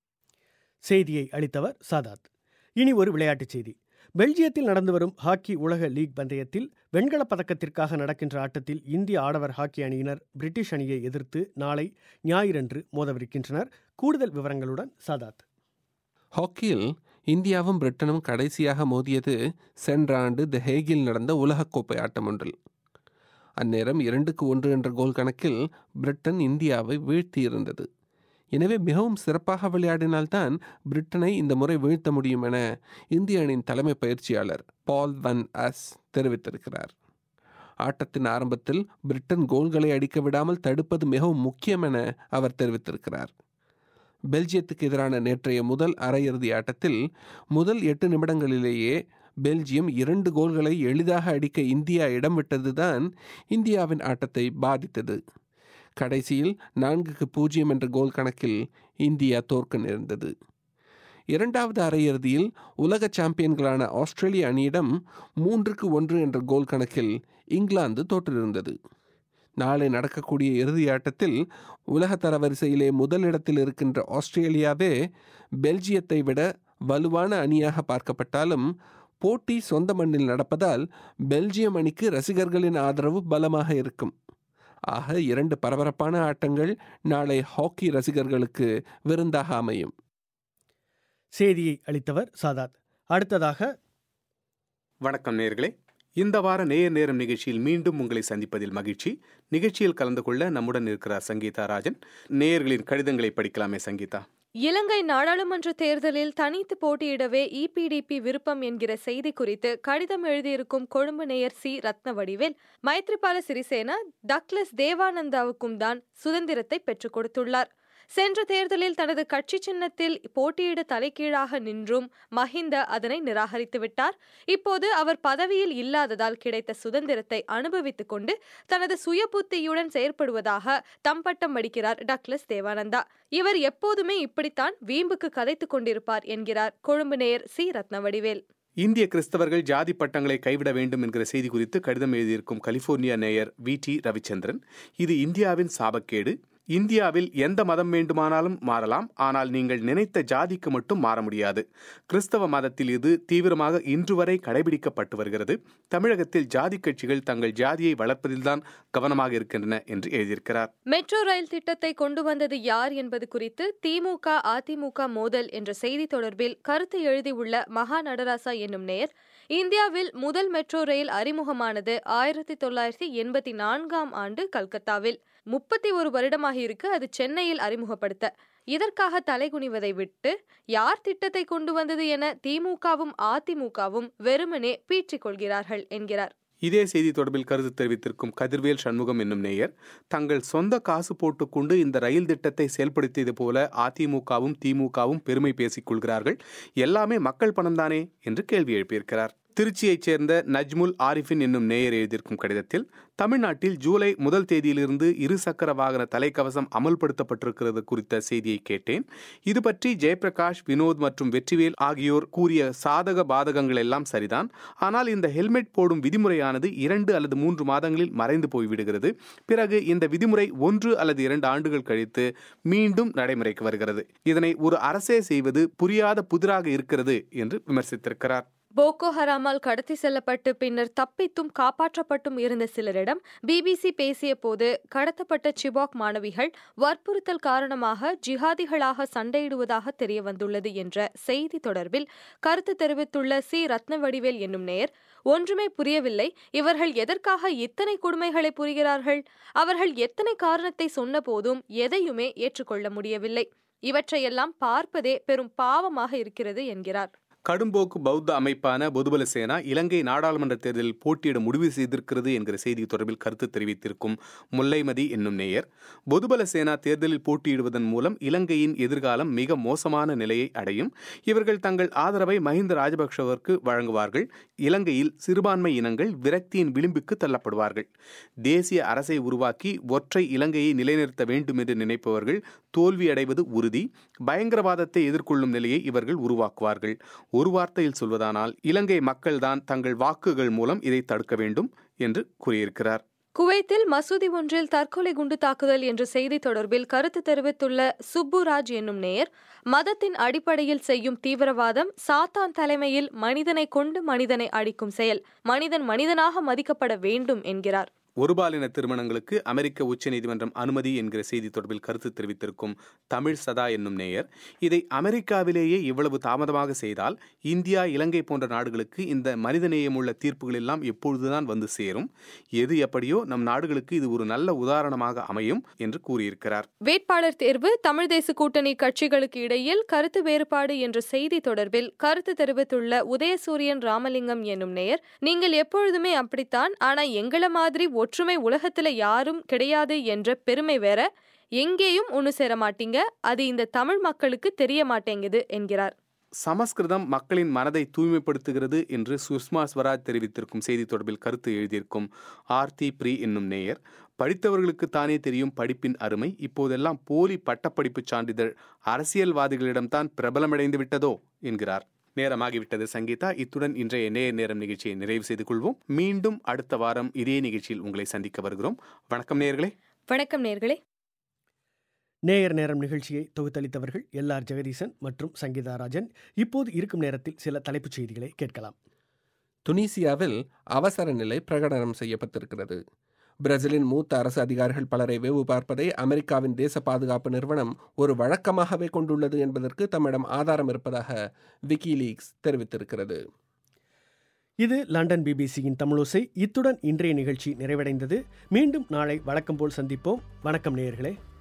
செய்தியை அளித்தவர் சாதாத் இனி ஒரு விளையாட்டுச் செய்தி பெல்ஜியத்தில் நடந்து வரும் ஹாக்கி உலக லீக் பந்தயத்தில் வெண்கலப் பதக்கத்திற்காக நடக்கின்ற ஆட்டத்தில் இந்திய ஆடவர் ஹாக்கி அணியினர் பிரிட்டிஷ் அணியை எதிர்த்து நாளை ஞாயிறன்று மோதவிருக்கின்றனர் கூடுதல் விவரங்களுடன் சாதாத் ஹாக்கியில் இந்தியாவும் பிரிட்டனும் கடைசியாக மோதியது சென்ற ஆண்டு த ஹேகில் நடந்த உலகக்கோப்பை ஆட்டம் ஒன்றில் அந்நேரம் இரண்டுக்கு ஒன்று என்ற கோல் கணக்கில் பிரிட்டன் இந்தியாவை வீழ்த்தியிருந்தது எனவே மிகவும் சிறப்பாக விளையாடினால்தான் பிரிட்டனை இந்த முறை வீழ்த்த முடியும் என இந்திய அணியின் தலைமை பயிற்சியாளர் பால் வன் அஸ் தெரிவித்திருக்கிறார் ஆட்டத்தின் ஆரம்பத்தில் பிரிட்டன் கோல்களை அடிக்க விடாமல் தடுப்பது மிகவும் முக்கியம் என அவர் தெரிவித்திருக்கிறார் பெல்ஜியத்துக்கு எதிரான நேற்றைய முதல் அரையிறுதி ஆட்டத்தில் முதல் எட்டு நிமிடங்களிலேயே பெல்ஜியம் இரண்டு கோல்களை எளிதாக அடிக்க இந்தியா இடம் விட்டதுதான் இந்தியாவின் ஆட்டத்தை பாதித்தது கடைசியில் நான்குக்கு பூஜ்ஜியம் என்ற கோல் கணக்கில் இந்தியா தோற்க நேர்ந்தது இரண்டாவது அரையிறுதியில் உலக சாம்பியன்களான ஆஸ்திரேலிய அணியிடம் மூன்றுக்கு ஒன்று என்ற கோல் கணக்கில் இங்கிலாந்து தோற்றிருந்தது நாளை நடக்கக்கூடிய இறுதி ஆட்டத்தில் உலக தரவரிசையிலே முதலிடத்தில் இருக்கின்ற ஆஸ்திரேலியாவே பெல்ஜியத்தை விட வலுவான அணியாக பார்க்கப்பட்டாலும் போட்டி சொந்த மண்ணில் நடப்பதால் பெல்ஜியம் அணிக்கு ரசிகர்களின் ஆதரவு பலமாக இருக்கும் ஆக இரண்டு பரபரப்பான ஆட்டங்கள் நாளை ஹாக்கி ரசிகர்களுக்கு விருந்தாக அமையும் செய்தியை அளித்தவர் சாதாத் அடுத்ததாக வணக்கம் நேர்களே இந்த வார நேயர் நேரம் நிகழ்ச்சியில் மீண்டும் உங்களை சந்திப்பதில் மகிழ்ச்சி நிகழ்ச்சியில் கலந்து கொள்ள நம்முடன் இருக்கிறார் சங்கீதா ராஜன் நேயர்களின் கடிதங்களை படிக்கலாமே சங்கீதா இலங்கை நாடாளுமன்ற தேர்தலில் தனித்து போட்டியிடவே இபிடிபி விருப்பம் என்கிற செய்தி குறித்து கடிதம் எழுதியிருக்கும் கொழும்பு நேயர் சி ரத்னவடிவேல் மைத்ரிபால சிறிசேனா டக்ளஸ் தேவானந்தாவுக்கும் தான் சுதந்திரத்தை பெற்றுக் கொடுத்துள்ளார் சென்ற தேர்தலில் தனது கட்சி சின்னத்தில் போட்டியிட தலைகீழாக நின்றும் மஹிந்த அதனை நிராகரித்து விட்டார் இப்போது அவர் பதவியில் இல்லாததால் கிடைத்த சுதந்திரத்தை அனுபவித்துக் கொண்டு தனது சுய புத்தியுடன் செயற்படுவதாக தம்பட்டம் அடிக்கிறார் டக்ளஸ் தேவானந்தா இவர் எப்போதுமே இப்படித்தான் வீம்புக்கு கதைத்துக் கொண்டிருப்பார் என்கிறார் கொழும்பு நேயர் சி ரத்னவடிவேல் இந்திய கிறிஸ்தவர்கள் ஜாதி பட்டங்களை கைவிட வேண்டும் என்கிற செய்தி குறித்து கடிதம் எழுதியிருக்கும் கலிபோர்னியா நேயர் வி டி ரவிச்சந்திரன் இது இந்தியாவின் சாபக்கேடு இந்தியாவில் எந்த மதம் வேண்டுமானாலும் மாறலாம் ஆனால் நீங்கள் நினைத்த ஜாதிக்கு மட்டும் மாற முடியாது கிறிஸ்தவ மதத்தில் இது தீவிரமாக இன்று வரை கடைபிடிக்கப்பட்டு வருகிறது தமிழகத்தில் ஜாதி கட்சிகள் தங்கள் ஜாதியை வளர்ப்பதில்தான் கவனமாக இருக்கின்றன என்று எழுதியிருக்கிறார் மெட்ரோ ரயில் திட்டத்தை கொண்டு வந்தது யார் என்பது குறித்து திமுக அதிமுக மோதல் என்ற செய்தி தொடர்பில் கருத்து எழுதியுள்ள மகா நடராசா என்னும் நேர் இந்தியாவில் முதல் மெட்ரோ ரயில் அறிமுகமானது ஆயிரத்தி தொள்ளாயிரத்தி எண்பத்தி நான்காம் ஆண்டு கல்கத்தாவில் முப்பத்தி ஒரு வருடமாக இருக்கு அது சென்னையில் அறிமுகப்படுத்த இதற்காக தலைகுனிவதை விட்டு யார் திட்டத்தை கொண்டு வந்தது என திமுகவும் அதிமுகவும் வெறுமனே பீற்றிக் கொள்கிறார்கள் என்கிறார் இதே செய்தி தொடர்பில் கருத்து தெரிவித்திருக்கும் கதிர்வேல் சண்முகம் என்னும் நேயர் தங்கள் சொந்த காசு போட்டுக்கொண்டு இந்த ரயில் திட்டத்தை செயல்படுத்தியது போல அதிமுகவும் திமுகவும் பெருமை பேசிக் கொள்கிறார்கள் எல்லாமே மக்கள் பணம்தானே என்று கேள்வி எழுப்பியிருக்கிறார் திருச்சியைச் சேர்ந்த நஜ்முல் ஆரிஃபின் என்னும் நேயர் எழுதியிருக்கும் கடிதத்தில் தமிழ்நாட்டில் ஜூலை முதல் தேதியிலிருந்து இருசக்கர வாகன தலைக்கவசம் அமல்படுத்தப்பட்டிருக்கிறது குறித்த செய்தியை கேட்டேன் இது பற்றி ஜெயபிரகாஷ் வினோத் மற்றும் வெற்றிவேல் ஆகியோர் கூறிய சாதக பாதகங்கள் எல்லாம் சரிதான் ஆனால் இந்த ஹெல்மெட் போடும் விதிமுறையானது இரண்டு அல்லது மூன்று மாதங்களில் மறைந்து போய்விடுகிறது பிறகு இந்த விதிமுறை ஒன்று அல்லது இரண்டு ஆண்டுகள் கழித்து மீண்டும் நடைமுறைக்கு வருகிறது இதனை ஒரு அரசே செய்வது புரியாத புதிராக இருக்கிறது என்று விமர்சித்திருக்கிறார் போகோ ஹராமால் கடத்தி செல்லப்பட்டு பின்னர் தப்பித்தும் காப்பாற்றப்பட்டும் இருந்த சிலரிடம் பிபிசி பேசிய போது கடத்தப்பட்ட சிபாக் மாணவிகள் வற்புறுத்தல் காரணமாக ஜிஹாதிகளாக சண்டையிடுவதாக தெரிய வந்துள்ளது என்ற செய்தி தொடர்பில் கருத்து தெரிவித்துள்ள சி ரத்னவடிவேல் என்னும் நேர் ஒன்றுமே புரியவில்லை இவர்கள் எதற்காக இத்தனை கொடுமைகளை புரிகிறார்கள் அவர்கள் எத்தனை காரணத்தை சொன்ன போதும் எதையுமே ஏற்றுக்கொள்ள முடியவில்லை இவற்றையெல்லாம் பார்ப்பதே பெரும் பாவமாக இருக்கிறது என்கிறார் கடும்போக்கு பௌத்த அமைப்பான பொதுபல சேனா இலங்கை நாடாளுமன்ற தேர்தலில் போட்டியிட முடிவு செய்திருக்கிறது என்கிற செய்தி தொடர்பில் கருத்து தெரிவித்திருக்கும் முல்லைமதி என்னும் நேயர் பொதுபல சேனா தேர்தலில் போட்டியிடுவதன் மூலம் இலங்கையின் எதிர்காலம் மிக மோசமான நிலையை அடையும் இவர்கள் தங்கள் ஆதரவை மஹிந்த ராஜபக்ஷவிற்கு வழங்குவார்கள் இலங்கையில் சிறுபான்மை இனங்கள் விரக்தியின் விளிம்புக்கு தள்ளப்படுவார்கள் தேசிய அரசை உருவாக்கி ஒற்றை இலங்கையை நிலைநிறுத்த வேண்டும் என்று நினைப்பவர்கள் தோல்வியடைவது உறுதி பயங்கரவாதத்தை எதிர்கொள்ளும் நிலையை இவர்கள் உருவாக்குவார்கள் ஒரு வார்த்தையில் சொல்வதானால் இலங்கை மக்கள்தான் தங்கள் வாக்குகள் மூலம் இதை தடுக்க வேண்டும் என்று கூறியிருக்கிறார் குவைத்தில் மசூதி ஒன்றில் தற்கொலை குண்டு தாக்குதல் என்ற செய்தி தொடர்பில் கருத்து தெரிவித்துள்ள சுப்புராஜ் என்னும் நேயர் மதத்தின் அடிப்படையில் செய்யும் தீவிரவாதம் சாத்தான் தலைமையில் மனிதனை கொண்டு மனிதனை அடிக்கும் செயல் மனிதன் மனிதனாக மதிக்கப்பட வேண்டும் என்கிறார் ஒருபாலின திருமணங்களுக்கு அமெரிக்க உச்சநீதிமன்றம் அனுமதி என்கிற செய்தி தொடர்பில் கருத்து தெரிவித்திருக்கும் தமிழ் சதா என்னும் நேயர் இதை அமெரிக்காவிலேயே இவ்வளவு தாமதமாக செய்தால் இந்தியா இலங்கை போன்ற நாடுகளுக்கு இந்த மனிதநேயமுள்ள தீர்ப்புகள் எல்லாம் எப்பொழுதுதான் வந்து சேரும் எது எப்படியோ நம் நாடுகளுக்கு இது ஒரு நல்ல உதாரணமாக அமையும் என்று கூறியிருக்கிறார் வேட்பாளர் தேர்வு தமிழ் தேச கூட்டணி கட்சிகளுக்கு இடையில் கருத்து வேறுபாடு என்ற செய்தி தொடர்பில் கருத்து தெரிவித்துள்ள உதயசூரியன் ராமலிங்கம் என்னும் நேயர் நீங்கள் எப்பொழுதுமே அப்படித்தான் ஆனா எங்கள மாதிரி ஒற்றுமை உலகத்துல யாரும் கிடையாது என்ற பெருமை வேற எங்கேயும் ஒன்று சேர மாட்டீங்க அது இந்த தமிழ் மக்களுக்கு தெரிய மாட்டேங்குது என்கிறார் சமஸ்கிருதம் மக்களின் மனதை தூய்மைப்படுத்துகிறது என்று சுஷ்மா ஸ்வராஜ் தெரிவித்திருக்கும் செய்தி தொடர்பில் கருத்து எழுதியிருக்கும் ஆர்த்தி ப்ரீ என்னும் நேயர் படித்தவர்களுக்கு தானே தெரியும் படிப்பின் அருமை இப்போதெல்லாம் போலி பட்டப்படிப்பு சான்றிதழ் அரசியல்வாதிகளிடம்தான் பிரபலமடைந்து விட்டதோ என்கிறார் நேரமாகிவிட்டது சங்கீதா இத்துடன் இன்றைய நேர் நேரம் நிகழ்ச்சியை நிறைவு செய்து கொள்வோம் மீண்டும் அடுத்த வாரம் இதே நிகழ்ச்சியில் உங்களை சந்திக்க வருகிறோம் வணக்கம் நேர்களே வணக்கம் நேர்களே நேயர் நேரம் நிகழ்ச்சியை தொகுத்தளித்தவர்கள் எல் ஆர் ஜெகதீசன் மற்றும் சங்கீதா ராஜன் இப்போது இருக்கும் நேரத்தில் சில தலைப்புச் செய்திகளை கேட்கலாம் துனிசியாவில் அவசர நிலை பிரகடனம் செய்யப்பட்டிருக்கிறது பிரேசிலின் மூத்த அரசு அதிகாரிகள் பலரை வேவு பார்ப்பதை அமெரிக்காவின் தேச பாதுகாப்பு நிறுவனம் ஒரு வழக்கமாகவே கொண்டுள்ளது என்பதற்கு தம்மிடம் ஆதாரம் இருப்பதாக விக்கிலீக்ஸ் தெரிவித்திருக்கிறது இது லண்டன் பிபிசியின் தமிழோசை இத்துடன் இன்றைய நிகழ்ச்சி நிறைவடைந்தது மீண்டும் நாளை வழக்கம் போல் சந்திப்போம் வணக்கம் நேயர்களே